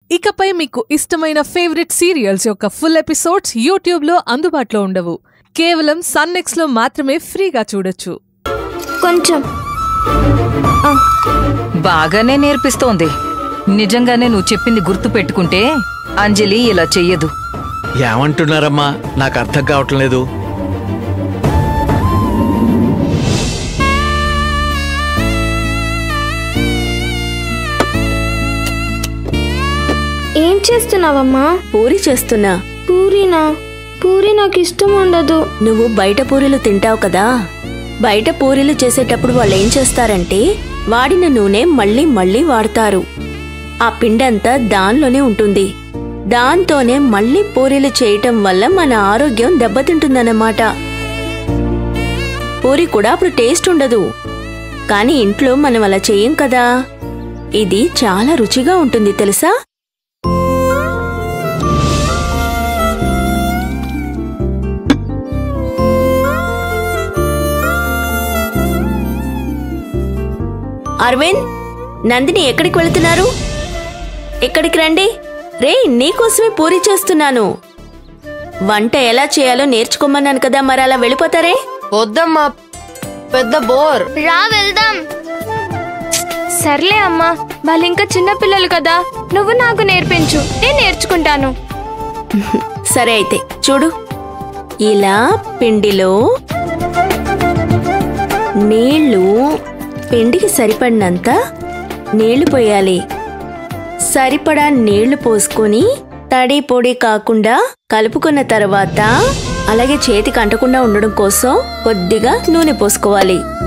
ఇకపై మీకు ఇష్టమైన ఫేవరెట్ సీరియల్స్ యొక్క ఫుల్ ఎపిసోడ్స్ యూట్యూబ్లో అందుబాటులో ఉండవు కేవలం సన్నెక్స్లో మాత్రమే ఫ్రీగా చూడొచ్చు కొంచెం బాగానే నేర్పిస్తోంది నిజంగానే నువ్వు చెప్పింది గుర్తు పెట్టుకుంటే అంజలి ఇలా చెయ్యదు ఏమంటున్నారమ్మా నాకు అర్థం కావటం లేదు ఏం చేస్తున్నావమ్మా పూరి చేస్తున్నా పూరీనా పూరి నాకు ఇష్టం ఉండదు నువ్వు బయట పూరీలు తింటావు కదా బయట పూరీలు చేసేటప్పుడు వాళ్ళు ఏం చేస్తారంటే వాడిన నూనె మళ్ళీ మళ్ళీ వాడతారు ఆ పిండంతా దానిలోనే ఉంటుంది దాంతోనే మళ్ళీ పూరీలు చేయటం వల్ల మన ఆరోగ్యం దెబ్బతింటుందన్నమాట పూరి కూడా అప్పుడు టేస్ట్ ఉండదు కానీ ఇంట్లో మనం అలా చెయ్యం కదా ఇది చాలా రుచిగా ఉంటుంది తెలుసా అరవింద్ నందిని ఎక్కడికి వెళుతున్నారు ఇక్కడికి రండి రే నీకోసమే పూరి చేస్తున్నాను వంట ఎలా చేయాలో నేర్చుకోమన్నాను కదా మరి అలా వెళ్ళిపోతారే వద్దమ్మా పెద్ద బోర్ రా వెళ్దాం సర్లే అమ్మా వాళ్ళు ఇంకా చిన్నపిల్లలు కదా నువ్వు నాకు నేర్పించు నేను నేర్చుకుంటాను సరే అయితే చూడు ఇలా పిండిలో నీళ్లు పిండికి సరిపడినంత నీళ్లు పోయాలి సరిపడా నీళ్లు పోసుకొని తడి పొడి కాకుండా కలుపుకున్న తర్వాత అలాగే చేతికి అంటకుండా ఉండడం కోసం కొద్దిగా నూనె పోసుకోవాలి